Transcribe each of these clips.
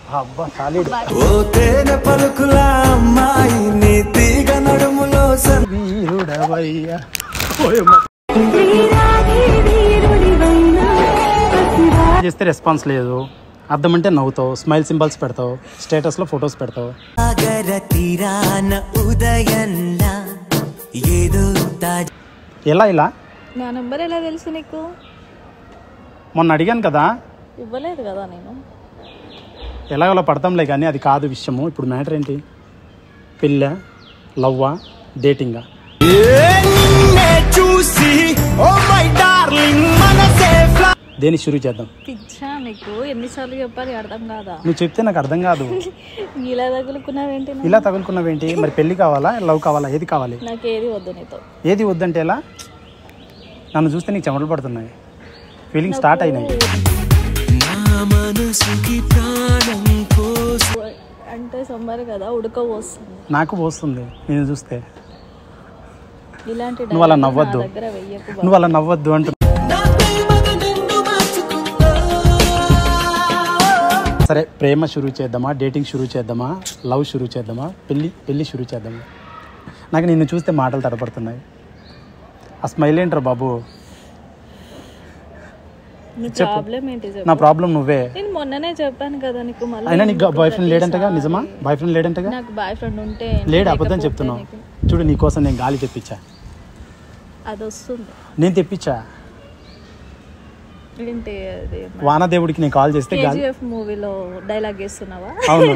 అబ్బా సాలిడ్ ఓ తేనె పలుకుల అమ్మాయి నీ తీగ నడుములో సన్ వీరుడవయ్యా ఓయమ్మ. చేస్తే రెస్పాన్స్ లేదు అర్థం అంటే నవ్వుతావు స్మైల్ సింబల్స్ పెడతావు స్టేటస్లో ఫొటోస్ పెడతావు సాగర తీరాన ఉదయంలా ఏదో తాజా ఎలా ఇలా నా నెంబర్ ఎలా తెలుసు నీకు మొన్న అడిగాను కదా ఇవ్వలేదు కదా నేను ఎలాగోలా పడతాంలే కానీ అది కాదు విషయము ఇప్పుడు మ్యాటర్ ఏంటి పిల్ల లవ్వా డేటింగా చూసి ఓ మై డార్లింగ్ మనసే ఫ్లా దేని షురూ చేద్దాం పిచ్చా నీకు ఎన్నిసార్లు చెప్పాలి అర్థం కాదా నువ్వు చెప్తే నాకు అర్థం కాదు ఇలా తగులుకున్నావేంటి నువ్వు? ఇలా తగులుకున్నావేంటి మరి పెళ్లి కావాలా లవ్ కావాలా ఏది కావాలి నాకు ఏది వద్దు నీతో ఏది వద్దంటే ఎలా నన్ను చూస్తే నీకు చెమటలు పడుతున్నాయి ఫీలింగ్ స్టార్ట్ అయినాయి నా మనసుకి ప్రాణం కోసం అంటే సమ్మర్ కదా ఉడక పోస్తుంది నాకు పోస్తుంది నేను చూస్తే ఇలాంటి నువ్వు అలా dialogue నవ్వద్దు. నా దగ్గర వెయ్యకు బాబు. నువ్వు అలా నవ్వద్దు అంటు నా ప్రేమగా నిన్ను మార్చుకుందా సరే ప్రేమ షురూ చేద్దామా డేటింగ్ షురూ చేద్దామా లవ్ షురూ చేద్దామా పెళ్ళి పెళ్ళి షురూ చేద్దామా నాకు నిన్ను చూస్తే మాటలు తడపడుతున్నాయి ఆ స్మైల్ ఏంట్రా బాబు నీ ప్రాబ్లం ఏంటి చెప్పు నా ప్రాబ్లం నువ్వే నేను మొన్ననే చెప్పాను కదా నీకు మళ్ళీ అయినా నీకు బాయ్ ఫ్రెండ్ లేడంటగా నిజమా బాయ్ ఫ్రెండ్ లేడంటగా నాకు బాయ్ ఫ్రెండ్ ఉంటే లేడు అబద్ధం లేకపోతే చెప్తున్నావు నీకు చూడు నీకోసం నేను గాలి తెప్పించా అది వస్తుంది నేను తెప్పించా ఏంటి అది వానదేవుడికి నేను కాల్ చేస్తే గాలి కేజీఎఫ్ మూవీలో డైలాగ్ వేస్తున్నావా అవును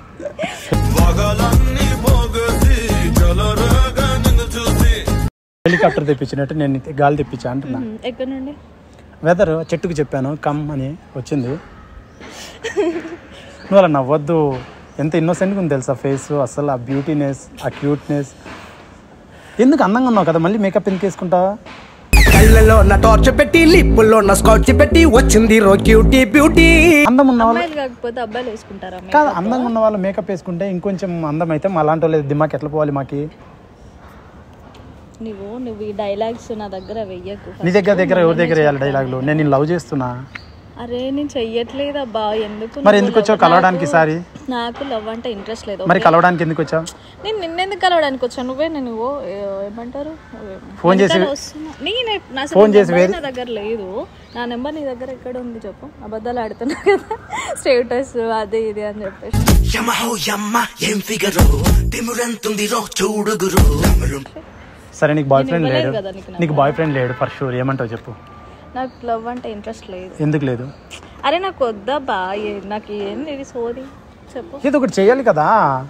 హెలికాప్టర్ తెప్పించినట్టు నేను నీకు గాలి తెప్పించా అంటున్నా ఉమ్, ఎక్కడి నుండి వెదర్ చెట్టుకు చెప్పాను కమ్ అని వచ్చింది నువ్వు అలా నవ్వద్దు ఎంత ఇన్నోసెంట్గా ఉంది తెలుసా ఫేస్ అసలు ఆ బ్యూటీనెస్ ఆ క్యూట్నెస్ ఎందుకు అందంగా ఉన్నావు కదా మళ్ళీ మేకప్ ఎందుకు వేసుకుంటావా కళ్ళలో నా టార్చ్ పెట్టి లిప్పుల్లో నా స్కాచ్ పెట్టి వచ్చింది రో క్యూటీ బ్యూటీ అందం ఉన్న వాళ్ళు అమ్మాయిలు కాకపోతే అబ్బాయిలు వేసుకుంటారా makeup? కాదు అందంగా ఉన్న వాళ్ళు మేకప్ వేసుకుంటే ఇంకొంచెం అందం అయితే మా అలాంటి వాళ్ళు దిమాకి ఎట్లా పోవాలి మాకి నువ్వు నువ్వు ఈ డైలాగ్స్ నా దగ్గర వెయ్యకు నీ దగ్గర దగ్గర ఎవరి దగ్గర వేయాలి డైలాగులు నేను నేను లవ్ చేస్తున్నా అరే నేను చెయ్యట్లేదబ్బా ఎందుకు మరి నువ్వు ఎందుకు వచ్చావు love- కలవడానికి నాకు- ఈసారి నాకు లవ్ అంటే ఇంట్రెస్ట్ లేదు మరి కలవడానికి ఎందుకు వచ్చావు నేను నిన్నెందుకు కలవడానికి వచ్చాను నువ్వే నేను ఓ, ఏ- ఏమంటారు ఫోన్ చేసి- వెనకాల వస్తున్నా. నేనే నా అసలు ఫోన్ చేసి నెంబర్ వేరే- నా దగ్గర లేదు నా నెంబర్ నీ దగ్గర ఎక్కడ ఉంది చెప్పు అబద్ధాలు ఆడుతున్నా కదా స్టేటస్ అది ఇది అని చెప్పేసి యమహో యమ్మ ఏం ఫిగరో తిమురంతుంది రో చూడుగురు సరే నీకు బాయ్ ఫ్రెండ్ నేను లేడు ఇవ్వలేదు కదా నీకు నీకు బాయ్ ఫ్రెండ్ లేడు ఫర్ షూర్ ఏమంటావు చెప్పు నాకు లవ్ అంటే ఇంట్రెస్ట్ లేదు ఎందుకు లేదు అరే నాకు వద్దబ్బా ఏ- నాకు ఏంది ఇది సోది చెప్పు ఏదో ఒకటి చేయాలి కదా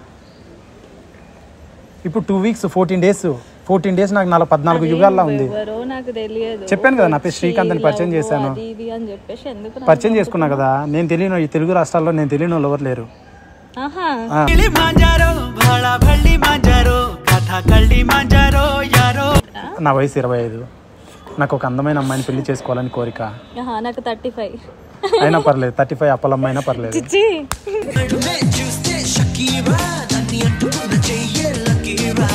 ఇప్పుడు two weeks fourteen days fourteen days నాకు నాలుగు పద్నాలుగు యుగాల్లో ఉంది ఎవరో నాకు తెలియదు చెప్పాను కదా, నా పేరు శ్రీకాంత్ అని పరిచయం లవ్ చేశాను. అది ఇది అని చెప్పేసి ఎందుకు నాకు- పరిచయం చేసుకున్నా కదా నేను తెలియను ఈ తెలుగు రాష్ట్రాల్లో నేను తెలియని వాళ్ళు ఎవరు లేరు ఆహా ఆ, మాంజారో భాళ భళ్ళి మాంజారో కథ కళ్ళి మాంజారో యారో నా వయసు ఇరవై ఐదు నాకు ఒక అందమైన అమ్మాయిని పెళ్లి చేసుకోవాలని కోరిక ఆహా నాకు థర్టీ ఫైవ్ అయినా పర్లేదు థర్టీ ఫైవ్ అప్పలమ్మ అయినా పర్లేదు చిచ్చి చూస్తే షకీరా దాన్ని అంటుకున్న చెయ్యే లకీరా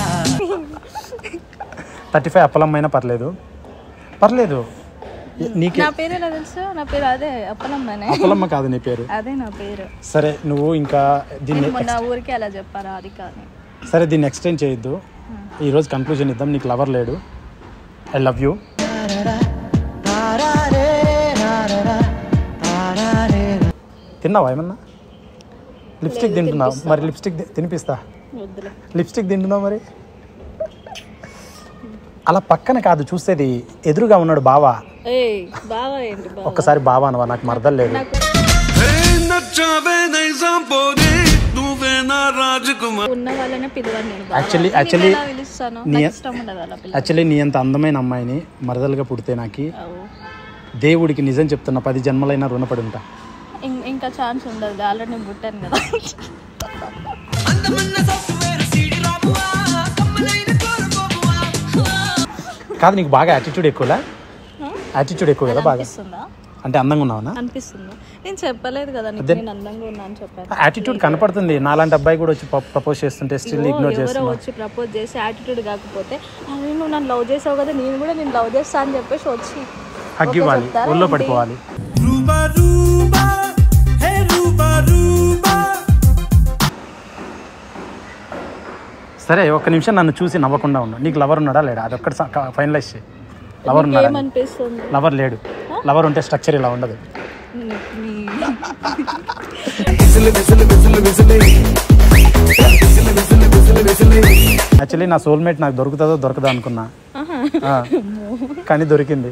థర్టీ ఫైవ్ అప్పలమ్మ అయినా పర్లేదు పర్లేదు నీకే నా పేరు ఎలా తెలుసు నా పేరు అదే అప్పలమ్మనే అప్పలమ్మ కాదు నీ పేరు అదే నా పేరు సరే నువ్వు ఇంకా దీన్ని నేను మొన్న ఊరికి అలా చెప్పారా అది కానీ సరే దీన్ని ఎక్స్టెండ్ చేయొద్దు ఈరోజు కన్క్లూజన్ ఇద్దాం నీకు లవర్ లేడు ఐ లవ్ యూ తిన్నావా ఏమన్నా లిప్స్టిక్ తింటున్నావు మరి లిప్స్టిక్ తి- తినిపిస్తా వద్దులే లిప్స్టిక్ తింటున్నావు మరి అలా పక్కన కాదు చూసేది ఎదురుగా ఉన్నాడు బావా ఏయ్ బావా ఏంటి బావా ఒక్కసారి బావా అనవా నాకు మరదలు లేదు నాకు ఉన్న వాళ్ళనే పిలవను నేను బావా. Actually- నేను actually ఎలా పిలుస్తాను నీ- నాకు ఇష్టం ఉండదు అలా పిల్ల యాక్చువల్లీ నీ అంత అందమైన అమ్మాయిని మరదలుగా పుడితే నాకు దేవుడికి నిజం చెప్తున్న పది జన్మలైనా రుణపడి ఉంటా ఇంకా ఛాన్స్ ఉండదు ఆల్రెడీ నేను పుట్టాను కదా అందమన్న సాఫ్ట్వేర్ సీడీ రాబువా కమ్మలైన కోరుకోబువా కాదు నీకు బాగా యాటిట్యూడ్ ఎక్కువలా యాటిట్యూడ్ ఎక్కువ కదా బాగా అనిపిస్తుందా అంటే అందంగా ఉన్నావునా అనిపిస్తుందా నేను చెప్పలేదు కదా నీకు నేను అందంగా ఉన్నా అని చెప్పాను యాటిట్యూడ్ కనపడుతుంది నాలాంటి అబ్బాయి కూడా వచ్చి ప్రపోజ్ చేస్తుంటే స్టిల్ ఓ, ఇగ్నోర్ ఎవరో చేస్తున్నావు వచ్చి ప్రపోజ్ చేసి యాటిట్యూడ్ కాకపోతే అరే నువ్వు నన్ను లవ్ చేసావు కదా నేను కూడా నేను లవ్ చేస్తా అని చెప్పేసి వచ్చి హగ్ ఇవ్వాలి చెప్తారా ఒళ్ళో ఏంటి? పడిపోవాలి రూబా రూబా హే రూబా రూబా సరే ఒక్క నిమిషం నన్ను చూసి నవ్వకుండా ఉండు నీకు లవర్ ఉన్నాడా లేడా అది ఒక్కటి ఫైనలైజ్ చేయి లవర్ ఉన్నాడా ఏమనిపిస్తుంది లవర్ లేడు లవర్ ఉంటే స్ట్రక్చర్ ఇలా ఉండదు నీ- నీ- విసులు విసులు విసులు విసులు విసులు విసులు విసులు విసులు యాక్చువల్లీ నా సోల్మేట్ నాకు దొరుకుతుందో దొరకదో అనుకున్నా ఆ, కానీ దొరికింది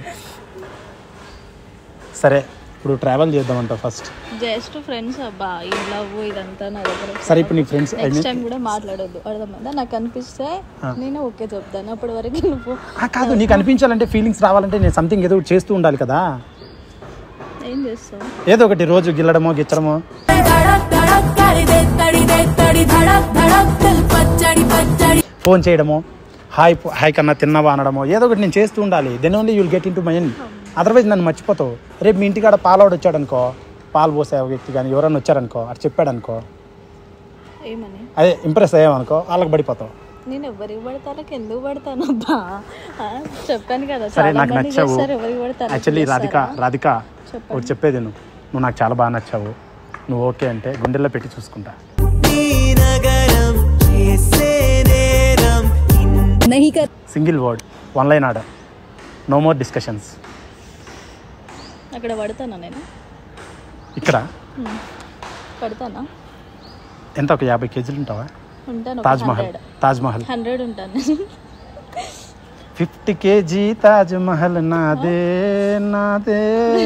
సరే ఇప్పుడు ట్రావెల్ చేద్దామంట ఫస్ట్ జస్ట్ ఫ్రెండ్స్ అబ్బా ఈ లవ్ ఇదంతా నా దగ్గర సరే ఇప్పుడు నీ ఫ్రెండ్స్ నెక్స్ట్ టైం కూడా మాట్లాడొద్దు అర్థమైందా నాకు అనిపిస్తే నేను ఓకే చెప్తాను అప్పటి వరకు నువ్వు కాదు నీకు అనిపించాలంటే ఫీలింగ్స్ రావాలంటే నేను సంథింగ్ ఏదో ఒకటి చేస్తూ ఉండాలి కదా ఏం చేస్తావు ఏదో ఒకటి రోజు గిల్లడమో గిచ్చడమో धड़क धड़क कर दे तड़ी दे तड़ी धड़क धड़क दिल पचड़ी पचड़ी ఫోన్ చేయడమో హాయ్ పో- హాయ్ కన్నా తిన్నావా అనడమో ఏదో ఒకటి నేను చేస్తూ ఉండాలి then only you'll get in to mind otherwise నన్ను మర్చిపోతావు రేపు మీ ఇంటికాడ పాలోడు వచ్చాడనుకో పాలు పోసే వ్యక్తి కానీ ఎవరైనా వచ్చారనుకో అది చెప్పాడనుకో ఏమని అదే ఇంప్రెస్ అయ్యామనుకో వాళ్ళకి పడిపోతావు నేను ఎవరికి పడతానకి ఎందుకు పడతాను అబ్బా ఆ, చెప్పాను కదా సరే చాలా నాకు మంది నచ్చావు చేస్తారు ఎవరికి పడతారు యాక్చువల్లీ రాధిక రాధిక చెప్పండి. ఒకటి చెప్పేది నువ్వు నువ్వు నాకు చాలా బాగా నచ్చావు నువ్వు ఓకే అంటే గుండెల్లో పెట్టి చూసుకుంటా నీ నగరం చేసే నేరం नहीं कर single word one line order no more discussions అక్కడ పడతానా నేను ఇక్కడ పడతానా ఎంత ఒక యాభై కేజీలు ఉంటావా ఉంటాను తాజ్ మహల్ తాజ్ మహల్ హండ్రెడ్ ఉంటాను ఫిఫ్టీ కేజీ తాజ్ మహల్ నాదే నాదే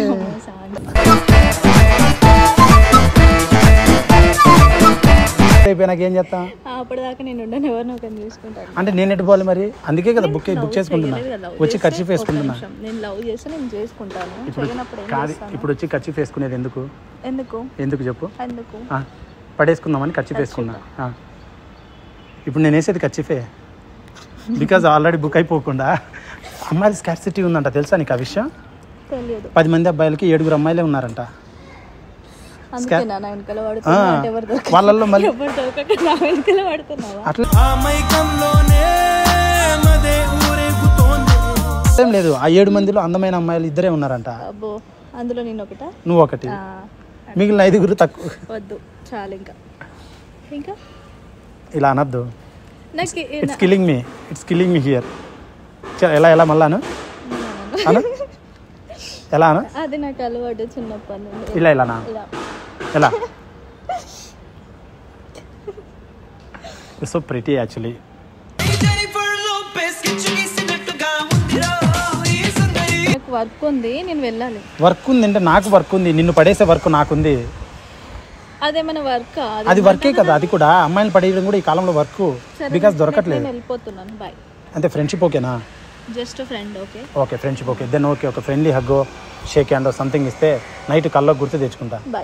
అయిపోయినాక ఏం చేస్తాం అప్పటిదాకా నేను ఉండను ఎవరిని ఒకరిని చూసుకుంటాను అంటే నేను ఎటు పోవాలి మరి అందుకే కదా బుక్ బుక్ చేసుకుంటున్నా చేయలేదు కదా, love వచ్చి చేస్తే ఖర్చు ఒక్క వేసుకుంటున్నా నిమిషం. నేను లవ్ చేస్తే నేను చేసుకుంటాను ఇప్పుడు చేయనప్పుడు ఏం కాదు చేస్తాను ఇప్పుడు వచ్చి ఖర్చు వేసుకునేది ఎందుకు ఎందుకు ఎందుకు చెప్పు ఎందుకు ఆ, పడేసుకుందామని ఖర్చు వేసుకున్నా ఆ. ఇప్పుడు నేను వేసేది ఖర్చిఫే బికాజ్ ఆల్రెడీ బుక్ అయిపోకుండా అమ్మాయిల స్కార్సిటీ ఉందంట తెలుసా నీకు ఆ విషయం తెలియదు పది మంది అబ్బాయిలకి ఏడుగురు అమ్మాయిలే ఉన్నారంట అందుకే నా వెనకాల పడుతున్నా ఆ, అంటే ఎవరు దొరకక- వాళ్ళల్లో మళ్ళీ ఎవరు దొరకక నా వెనకాల పడుతున్నావా అట్లా ఆ మైకంలోనే మదే ఊరేగుతోంది ఏం లేదు ఆ ఏడు మందిలో అందమైన అమ్మాయిలు ఇద్దరే ఉన్నారంట అబ్బో అందులో నేను ఒకట నువ్వు ఒకటి మిగిలిన ఐదుగురు తక్కువ వద్దు చాలు ఇంకా ఇంకా ఇలా అనద్దు నాకు ఏ- it's killing me it's killing me here ఎలా ఎలా మళ్ళాను అను ఎలా అను అది నాకు అలవాటు చిన్నప్పటి నుండి ఇలా ఇలానా ఇలా ఎలా so pretty actually Jennifer Lopez కిచ్చు గీసినట్టుగా ఉందిరా ఈ సుందరి నాకు వర్క్ ఉంది నేను వెళ్ళాలి వర్క్ ఉంది అంటే నాకు వర్క్ ఉంది నిన్ను పడేసే వర్క్ నాకుంది అదేమైనా వర్క్ అది వర్కే కదా అది కూడా అమ్మాయిని పడేయడం కూడా ఈ కాలంలో వర్క్ బికాస్ దొరకట్లేదు నేను వెళ్ళిపోతున్నాను బాయ్ అంటే ఫ్రెండ్షిప్ ఓకేనా just friend okay okay friendship okay then okay ఒక friendly hug shake hand something ఇస్తే నైట్ కల్లో గుర్తు తెచ్చుకుంటా బాయ్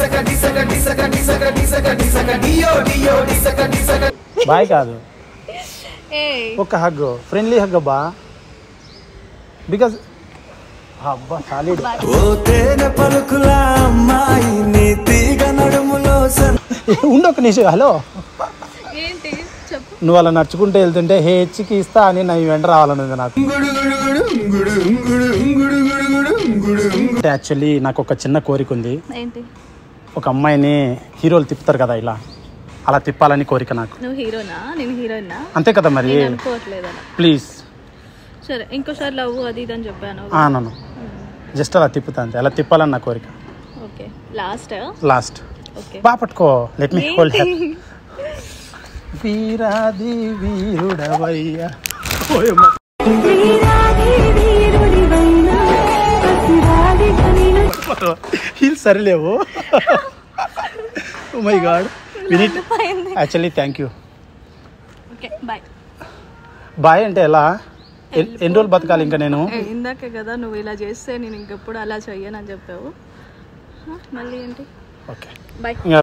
బాయ్ కాదు ఏ ఒక హగ్ ఫ్రెండ్లీ హగ్ అబ్బా బికాజ్ అబ్బా సాలిడ్ ఓ తేనె పలుకుల అమ్మాయి నీ తీగ నడుములో సన్ ఉండు ఒక నిమిషం హలో ఏంటి చెప్పు నువ్వు అలా నడుచుకుంటూ వెళ్తుంటే హే హెచ్కి ఇస్తా అని నా వెంట రావాలన్నది నాకు అంటే యాక్చువల్లీ నాకు ఒక చిన్న కోరిక ఉంది ఏంటి ఒక అమ్మాయిని హీరోలు తిప్పుతారు కదా ఇలా అలా తిప్పాలని కోరిక నాకు నువ్వు హీరోనా నేను హీరోయినా అంతే కదా మరి నేను అనుకోవట్లేదు అలా ప్లీజ్ సరే ఇంకోసారి లవ్ అది ఇది అని చెప్పాను నన్ను జస్ట్ అలా తిప్పుతా అంతే అలా తిప్పాలని నా కోరిక ఓకే లాస్ట్ లాస్ట్ ఓకే బాగా పట్టుకో లెట్ మీ హోల్డ్ వీరాది వీరుడవయ్యా ఓయమ్మ. హీల్ సరిలేవు మై గాడ్ వినిట్ actually thank you okay bye bye అంటే ఎలా ఎన్- ఎన్ని రోజులు బతకాలి ఇంకా నేను ఇందాకే కదా నువ్వు ఇలా చేస్తే నేను ఇంకెప్పుడు అలా చెయ్యనని చెప్పావు హ, మళ్ళీ ఏంటి ఓకే బాయ్